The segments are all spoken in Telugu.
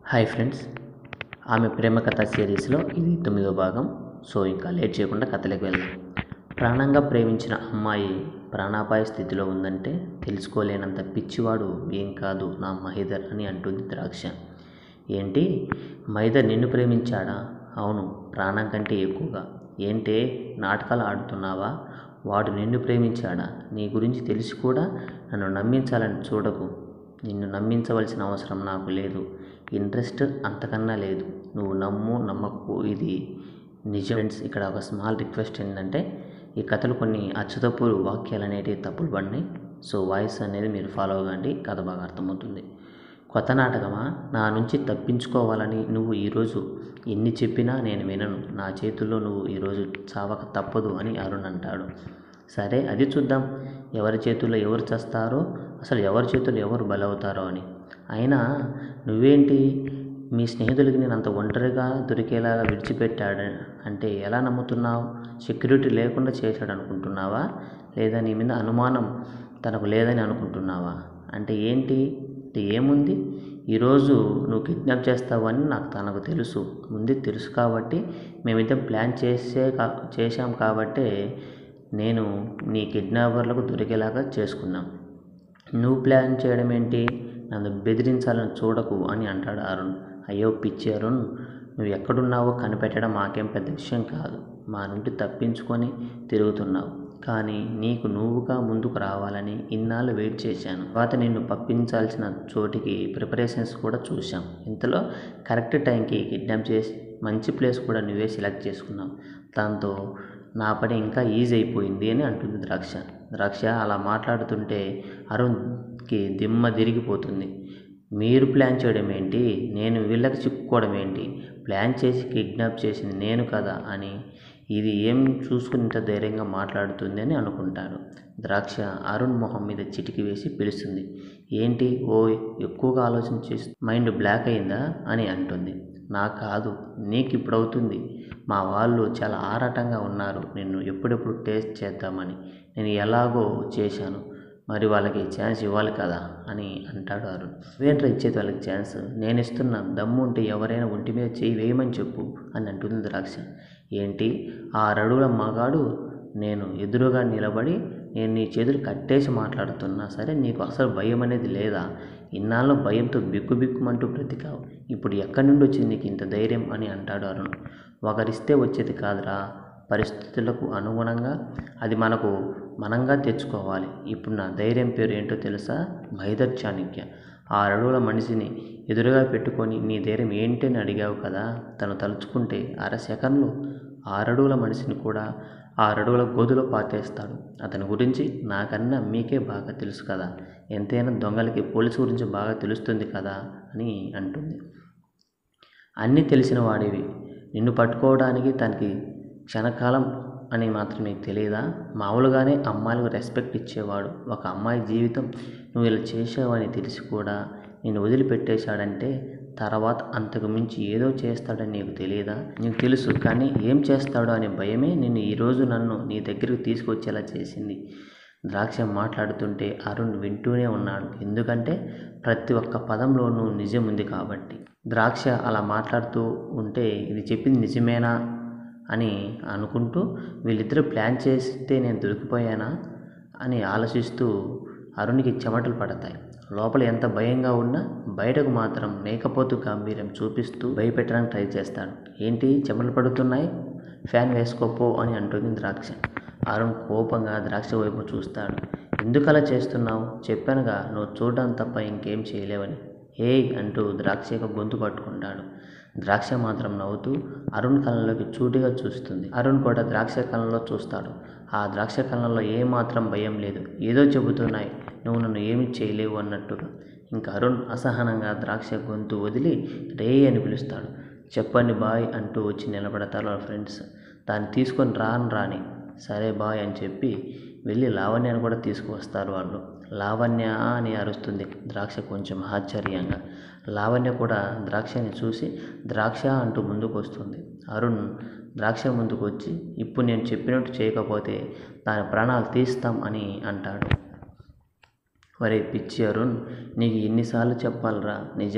హాయ్ ఫ్రెండ్స్ ఆమె ప్రేమ కథ సిరీస్లో ఇది తొమ్మిదో భాగం సో ఇంకా లేట్ చేయకుండా కథలోకి వెళ్దాం ప్రాణంగా ప్రేమించిన అమ్మాయి ప్రాణాపాయ స్థితిలో ఉందంటే తెలుసుకోలేనంత పిచ్చివాడు ఏం కాదు నా మహిదర్ అని అంటుంది ద్రాక్ష ఏంటి మైదర్ నిన్ను ప్రేమించాడా అవును ప్రాణం కంటే ఎక్కువగా ఏంటే నాటకాలు ఆడుతున్నావా వాడు నిన్ను ప్రేమించాడా నీ గురించి తెలిసి కూడా నన్ను నమ్మించాలని చూడకు నిన్ను నమ్మించవలసిన అవసరం నాకు లేదు ఇంట్రెస్ట్ అంతకన్నా లేదు నువ్వు నమ్ము నమ్మకు ఇది నిజం ఫ్రెండ్స్ ఇక్కడ ఒక స్మాల్ రిక్వెస్ట్ ఏంటంటే ఈ కథలు కొన్ని అచ్చుతప్పులు వాక్యాలు అనేటివి తప్పులు పడినాయి సో వాయిస్ అనేది మీరు ఫాలో అవ్వండి కథ బాగా అర్థమవుతుంది కొత్త నాటకమా నా నుంచి తప్పించుకోవాలని నువ్వు ఈరోజు ఎన్ని చెప్పినా నేను వినను నా చేతుల్లో నువ్వు ఈరోజు చావక తప్పదు అని అరుణ్ అంటాడు సరే అది చూద్దాం ఎవరి చేతుల్లో ఎవరు చేస్తారో అసలు ఎవరి చేతుల్లో ఎవరు బలవుతారో అని అయినా నువ్వేంటి మీ స్నేహితులకి నేను అంత ఒంటరిగా దొరికేలాగా విడిచిపెట్టాడు అంటే ఎలా నమ్ముతున్నావు సెక్యూరిటీ లేకుండా చేశాడు అనుకుంటున్నావా లేదా నీ మీద అనుమానం తనకు లేదని అనుకుంటున్నావా అంటే ఏంటి అంటే ఏముంది ఈరోజు నువ్వు కిడ్నాప్ చేస్తావని నాకు తనకు తెలుసు ముందే తెలుసు కాబట్టి మేమిద్దరం ప్లాన్ చేసే కా చేశాం కాబట్టే నేను నీ కిడ్నాపర్లకు దొరికేలాగా చేసుకున్నాం నువ్వు ప్లాన్ చేయడం ఏంటి నన్ను బెదిరించాలని చూడకు అని అంటాడు అరుణ్ అయ్యో పిచ్చి అరుణ్ నువ్వు ఎక్కడున్నావో కనిపెట్టడం మాకేం పెద్ద విషయం కాదు మా నుండి తప్పించుకొని తిరుగుతున్నావు కానీ నీకు నువ్వుగా ముందుకు రావాలని ఇన్నాళ్ళు వెయిట్ చేశాను తర్వాత నిన్ను పంపించాల్సిన చోటికి ప్రిపరేషన్స్ కూడా చూశాం ఇంతలో కరెక్ట్ టైంకి కిడ్నాప్ చేసి మంచి ప్లేస్ కూడా నువ్వే సెలెక్ట్ చేసుకున్నావు దాంతో నా పని ఇంకా ఈజీ అయిపోయింది అని అంటుంది ద్రాక్ష ద్రాక్ష అలా మాట్లాడుతుంటే అరుణ్కి దిమ్మ తిరిగిపోతుంది మీరు ప్లాన్ చేయడం ఏంటి నేను వీళ్ళకి చిక్కుకోవడం ఏంటి ప్లాన్ చేసి కిడ్నాప్ చేసింది నేను కదా అని ఇది ఏం చూసుకుని ఇంత ధైర్యంగా మాట్లాడుతుంది అని అనుకుంటాడు ద్రాక్ష అరుణ్ మొహం మీద చిటికి వేసి పిలుస్తుంది ఏంటి ఓ ఎక్కువగా ఆలోచన చేసి మైండ్ బ్లాక్ అయిందా అని అంటుంది నాకు కాదు నీకు ఇప్పుడు అవుతుంది మా వాళ్ళు చాలా ఆరాటంగా ఉన్నారు నిన్ను ఎప్పుడెప్పుడు టేస్ట్ చేద్దామని నేను ఎలాగో చేశాను మరి వాళ్ళకి ఛాన్స్ ఇవ్వాలి కదా అని అంటాడు అరుణ్ వేంట్రా ఇచ్చేది వాళ్ళకి ఛాన్స్ నేను ఇస్తున్నా దమ్ము ఉంటే ఎవరైనా ఒంటి మీద చేయి వేయమని చెప్పు అని అంటుంది ద్రాక్ష ఏంటి ఆ రడుగుల మగాడు నేను ఎదురుగా నిలబడి నేను నీ చేతులు కట్టేసి మాట్లాడుతున్నా సరే నీకు అసలు భయం అనేది లేదా ఇన్నాళ్ళు భయంతో బిక్కు బిక్కుమంటూ బ్రతికావు ఇప్పుడు ఎక్కడి నుండి వచ్చింది నీకు ఇంత ధైర్యం అని అంటాడు అరుణ్ ఒకరిస్తే వచ్చేది కాదురా పరిస్థితులకు అనుగుణంగా అది మనకు మనంగా తెచ్చుకోవాలి ఇప్పుడు నా ధైర్యం పేరు ఏంటో తెలుసా మైదర్ చాణక్య ఆ అడవుల మనిషిని ఎదురుగా పెట్టుకొని నీ ధైర్యం ఏంటి అని అడిగావు కదా తను తలుచుకుంటే అర సెకండ్లో ఆరడుగుల మనిషిని కూడా ఆరడుగుల గోధులో పాతేస్తాడు అతని గురించి నాకన్నా మీకే బాగా తెలుసు కదా ఎంతైనా దొంగలకి పోలీసు గురించి బాగా తెలుస్తుంది కదా అని అంటుంది అన్నీ తెలిసిన వాడివి నిన్ను పట్టుకోవడానికి తనకి క్షణకాలం అని మాత్రం నీకు తెలియదా మామూలుగానే అమ్మాయిలకు రెస్పెక్ట్ ఇచ్చేవాడు ఒక అమ్మాయి జీవితం నువ్వు ఇలా చేసావని తెలిసి కూడా నేను వదిలిపెట్టేశాడంటే తర్వాత అంతకు మించి ఏదో చేస్తాడని నీకు తెలియదా నీకు తెలుసు కానీ ఏం చేస్తాడో అనే భయమే నిన్ను ఈరోజు నన్ను నీ దగ్గరికి తీసుకొచ్చేలా చేసింది ద్రాక్ష మాట్లాడుతుంటే అరుణ్ వింటూనే ఉన్నాడు ఎందుకంటే ప్రతి ఒక్క పదంలోనూ నిజం ఉంది కాబట్టి ద్రాక్ష అలా మాట్లాడుతూ ఉంటే ఇది చెప్పింది నిజమేనా అని అనుకుంటూ వీళ్ళిద్దరూ ప్లాన్ చేస్తే నేను దొరికిపోయానా అని ఆలోచిస్తూ అరుణ్కి చెమటలు పడతాయి లోపల ఎంత భయంగా ఉన్నా బయటకు మాత్రం మేకపోతు గాంభీర్యం చూపిస్తూ భయపెట్టడానికి ట్రై చేస్తాడు ఏంటి చెమటలు పడుతున్నాయి ఫ్యాన్ వేసుకోపో అని అంటుంది ద్రాక్ష అరుణ్ కోపంగా ద్రాక్ష వైపు చూస్తాడు ఎందుకు అలా చేస్తున్నావు చెప్పానుగా నువ్వు చూడడం తప్ప ఇంకేం చేయలేవని హే అంటూ ద్రాక్ష యొక్క గొంతు పట్టుకుంటాడు ద్రాక్ష మాత్రం నవ్వుతూ అరుణ్ కళ్ళలోకి చూటిగా చూస్తుంది అరుణ్ కూడా ద్రాక్ష కళ్ళలో చూస్తాడు ఆ ద్రాక్ష కళ్ళలో ఏమాత్రం భయం లేదు ఏదో చెబుతున్నాయి నువ్వు నన్ను ఏమి చేయలేవు అన్నట్టుగా ఇంకా అరుణ్ అసహనంగా ద్రాక్ష గొంతు వదిలి రే అని పిలుస్తాడు చెప్పండి బాయ్ అంటూ వచ్చి నిలబడతారు వాళ్ళ ఫ్రెండ్స్ దాన్ని తీసుకొని రాను రాని సరే బాయ్ అని చెప్పి వెళ్ళి లావణ్యను కూడా తీసుకువస్తారు వాళ్ళు లావణ్య అని అరుస్తుంది ద్రాక్ష కొంచెం ఆశ్చర్యంగా లావణ్య కూడా ద్రాక్షని చూసి ద్రాక్ష అంటూ ముందుకు వస్తుంది అరుణ్ ద్రాక్ష ముందుకు వచ్చి ఇప్పుడు నేను చెప్పినట్టు చేయకపోతే దాని ప్రాణాలు తీస్తాం అని అంటాడు ఒరే పిచ్చి అరుణ్ నీకు ఎన్నిసార్లు చెప్పాలరా నిజం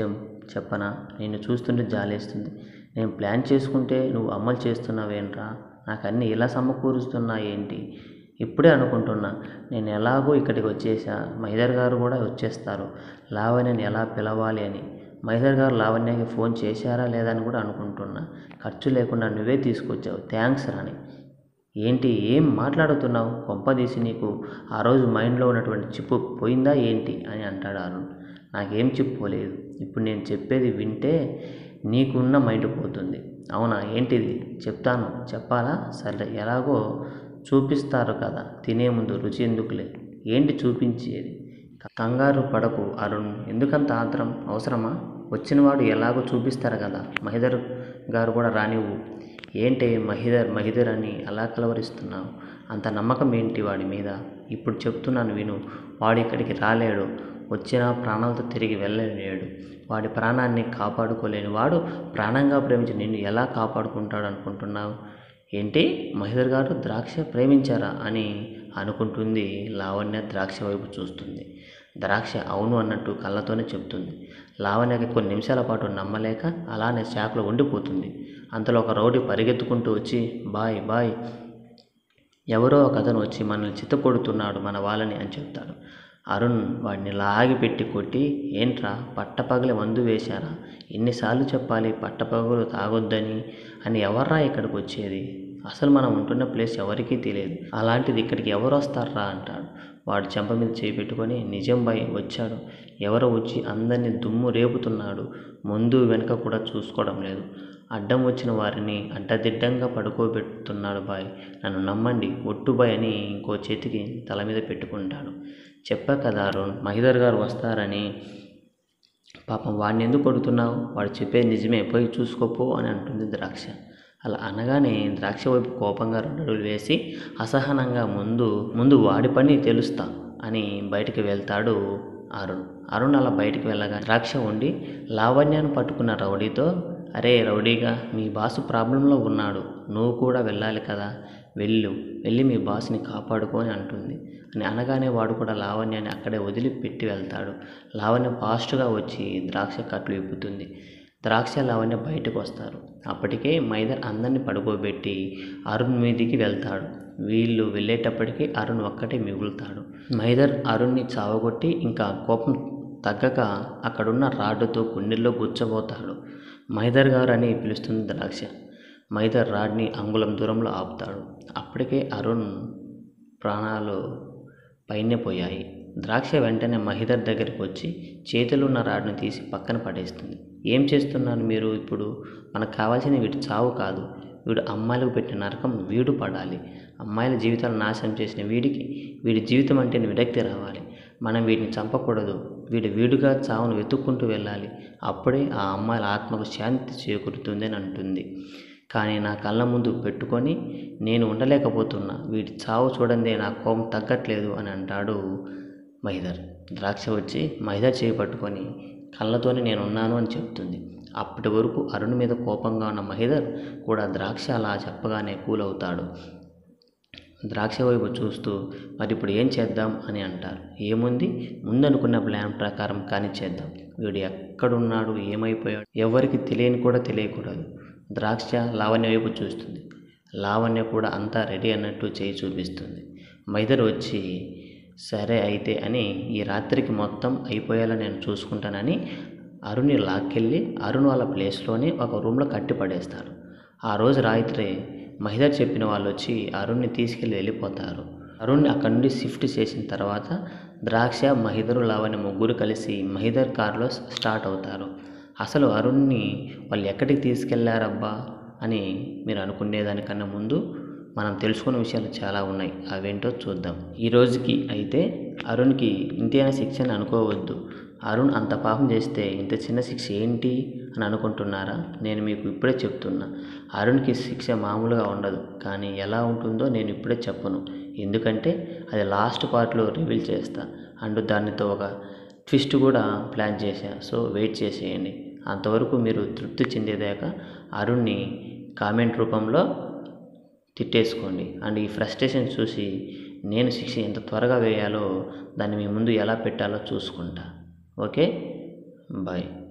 చెప్పనా నిన్ను చూస్తుంటే జాలేస్తుంది నేను ప్లాన్ చేసుకుంటే నువ్వు అమలు చేస్తున్నావేంట్రా నాకు అన్నీ ఇలా సమకూరుస్తున్నా ఏంటి ఇప్పుడే అనుకుంటున్నా నేను ఎలాగో ఇక్కడికి వచ్చేసా మహిదర్ గారు కూడా వచ్చేస్తారు లావణ్యని ఎలా పిలవాలి అని మహిదర్ గారు లావణ్యకి ఫోన్ చేశారా లేదా అని కూడా అనుకుంటున్నా ఖర్చు లేకుండా నువ్వే తీసుకొచ్చావు థ్యాంక్స్ రాని ఏంటి ఏం మాట్లాడుతున్నావు కొంపదీసి నీకు ఆ రోజు మైండ్లో ఉన్నటువంటి చిప్పు పోయిందా ఏంటి అని అంటాడు అరుణ్ నాకేం చిప్పు పోలేదు ఇప్పుడు నేను చెప్పేది వింటే నీకున్న మైండ్ పోతుంది అవునా ఏంటిది చెప్తాను చెప్పాలా సరే ఎలాగో చూపిస్తారు కదా తినే ముందు రుచి ఎందుకులే ఏంటి చూపించేది కంగారు పడకు అరుణ్ ఎందుకంత ఆత్రం అవసరమా వచ్చినవాడు ఎలాగో చూపిస్తారు కదా మహిదర్ గారు కూడా రానివ్వు ఏంటి మహిదర్ మహిదర్ అని అలా కలవరిస్తున్నావు అంత నమ్మకం ఏంటి వాడి మీద ఇప్పుడు చెప్తున్నాను విను వాడు ఇక్కడికి రాలేడు వచ్చిన ప్రాణాలతో తిరిగి వెళ్ళలేడు వాడి ప్రాణాన్ని కాపాడుకోలేని వాడు ప్రాణంగా ప్రేమించి నిన్ను ఎలా కాపాడుకుంటాడు అనుకుంటున్నావు ఏంటి మహిదర్ గారు ద్రాక్ష ప్రేమించారా అని అనుకుంటుంది లావణ్య ద్రాక్ష వైపు చూస్తుంది ద్రాక్ష అవును అన్నట్టు కళ్ళతోనే చెప్తుంది లావణ్యకి కొన్ని నిమిషాల పాటు నమ్మలేక అలానే షాక్లో ఉండిపోతుంది అంతలో ఒక రౌడీ పరిగెత్తుకుంటూ వచ్చి బాయ్ బాయ్ ఎవరో ఒక అతను వచ్చి మనల్ని చిత్తకొడుతున్నాడు మన వాళ్ళని అని చెప్తాడు అరుణ్ వాడిని లాగి పెట్టి కొట్టి ఏంట్రా పట్టపగలి మందు వేశారా ఎన్నిసార్లు చెప్పాలి పట్టపగలు తాగొద్దని అని ఎవర్రా ఇక్కడికి వచ్చేది అసలు మనం ఉంటున్న ప్లేస్ ఎవరికీ తెలియదు అలాంటిది ఇక్కడికి ఎవరు వస్తారా అంటాడు వాడు చెంప మీద చేయి పెట్టుకొని నిజం బాయ్ వచ్చాడు ఎవరో వచ్చి అందరినీ దుమ్ము రేపుతున్నాడు ముందు వెనుక కూడా చూసుకోవడం లేదు అడ్డం వచ్చిన వారిని అడ్డదిడ్డంగా పడుకోబెడుతున్నాడు బాయ్ నన్ను నమ్మండి ఒట్టు బాయ్ అని ఇంకో చేతికి తల మీద పెట్టుకుంటాడు చెప్పా కదా అరుణ్ మహిదర్ గారు వస్తారని పాపం వాడిని ఎందుకు కొడుతున్నావు వాడు చెప్పేది నిజమే పోయి చూసుకోపో అని అంటుంది ద్రాక్ష అలా అనగానే ద్రాక్ష వైపు కోపంగా రెండు అడుగులు వేసి అసహనంగా ముందు ముందు వాడి పని తెలుస్తా అని బయటికి వెళ్తాడు అరుణ్ అరుణ్ అలా బయటికి వెళ్ళగా ద్రాక్ష ఉండి లావణ్యాన్ని పట్టుకున్న రౌడీతో అరే రౌడీగా మీ బాసు ప్రాబ్లంలో ఉన్నాడు నువ్వు కూడా వెళ్ళాలి కదా వెళ్ళు వెళ్ళి మీ బాస్ని కాపాడుకొని అంటుంది అని అనగానే వాడు కూడా లావణ్యాన్ని అక్కడే వదిలిపెట్టి వెళ్తాడు లావణ్య ఫాస్ట్గా వచ్చి ద్రాక్ష కట్లు ఇప్పుతుంది ద్రాక్ష లావణ్య బయటకు వస్తారు అప్పటికే మైదర్ అందరిని పడుకోబెట్టి అరుణ్ మీదికి వెళ్తాడు వీళ్ళు వెళ్ళేటప్పటికి అరుణ్ ఒక్కటే మిగులుతాడు మైదర్ అరుణ్ని చావగొట్టి ఇంకా కోపం తగ్గక అక్కడున్న రాడ్డుతో గుండెల్లో గుచ్చబోతాడు మైదర్ గారు అని పిలుస్తుంది ద్రాక్ష మైదర్ రాడ్ని అంగుళం దూరంలో ఆపుతాడు అప్పటికే అరుణ్ ప్రాణాలు పైనే పోయాయి ద్రాక్ష వెంటనే మహిదర్ దగ్గరికి వచ్చి చేతిలో ఉన్న రాడ్ని తీసి పక్కన పడేస్తుంది ఏం చేస్తున్నారు మీరు ఇప్పుడు మనకు కావాల్సిన వీటి చావు కాదు వీడు అమ్మాయిలకు పెట్టిన నరకం వీడు పడాలి అమ్మాయిల జీవితాలు నాశనం చేసిన వీడికి వీడి జీవితం అంటే విరక్తి రావాలి మనం వీడిని చంపకూడదు వీడు వీడుగా చావును వెతుక్కుంటూ వెళ్ళాలి అప్పుడే ఆ అమ్మాయిల ఆత్మకు శాంతి చేకూరుతుంది అని అంటుంది కానీ నా కళ్ళ ముందు పెట్టుకొని నేను ఉండలేకపోతున్నా వీడి చావు చూడందే నా కోపం తగ్గట్లేదు అని అంటాడు మహిదర్ ద్రాక్ష వచ్చి మహిదర్ చేయి పట్టుకొని కళ్ళతోనే నేను ఉన్నాను అని చెప్తుంది అప్పటి వరకు అరుణ్ మీద కోపంగా ఉన్న మహిదర్ కూడా ద్రాక్ష అలా చెప్పగానే కూల్ అవుతాడు ద్రాక్ష వైపు చూస్తూ మరి ఇప్పుడు ఏం చేద్దాం అని అంటారు ఏముంది ముందనుకున్న ప్లాన్ ప్రకారం కానీ చేద్దాం వీడు ఎక్కడున్నాడు ఏమైపోయాడు ఎవరికి తెలియని కూడా తెలియకూడదు ద్రాక్ష లావణ్య వైపు చూస్తుంది లావణ్య కూడా అంతా రెడీ అన్నట్టు చేయి చూపిస్తుంది మైదర్ వచ్చి సరే అయితే అని ఈ రాత్రికి మొత్తం అయిపోయేలా నేను చూసుకుంటానని అరుణ్ని లాక్కెళ్ళి అరుణ్ వాళ్ళ ప్లేస్లోనే ఒక రూమ్లో కట్టి పడేస్తాడు ఆ రోజు రాత్రి మహిదర్ చెప్పిన వాళ్ళు వచ్చి అరుణ్ని తీసుకెళ్ళి వెళ్ళిపోతారు అరుణ్ని అక్కడి నుండి షిఫ్ట్ చేసిన తర్వాత ద్రాక్ష మహిదరు లావణ్య ముగ్గురు కలిసి మహిదర్ కారులో స్టార్ట్ అవుతారు అసలు అరుణ్ని వాళ్ళు ఎక్కడికి తీసుకెళ్లారబ్బా అని మీరు అనుకునేదానికన్నా ముందు మనం తెలుసుకున్న విషయాలు చాలా ఉన్నాయి అవేంటో చూద్దాం ఈ రోజుకి అయితే అరుణ్కి ఇంతైనా శిక్ష అని అనుకోవద్దు అరుణ్ అంత పాపం చేస్తే ఇంత చిన్న శిక్ష ఏంటి అని అనుకుంటున్నారా నేను మీకు ఇప్పుడే చెప్తున్నా అరుణ్కి శిక్ష మామూలుగా ఉండదు కానీ ఎలా ఉంటుందో నేను ఇప్పుడే చెప్పను ఎందుకంటే అది లాస్ట్ పార్ట్లో రివీల్ చేస్తా అండ్ దానితో ఒక ట్విస్ట్ కూడా ప్లాన్ చేశా సో వెయిట్ చేసేయండి అంతవరకు మీరు తృప్తి చెందేదాకా అరుణ్ని కామెంట్ రూపంలో తిట్టేసుకోండి అండ్ ఈ ఫ్రస్ట్రేషన్ చూసి నేను శిక్ష ఎంత త్వరగా వేయాలో దాన్ని మీ ముందు ఎలా పెట్టాలో చూసుకుంటా ఓకే బాయ్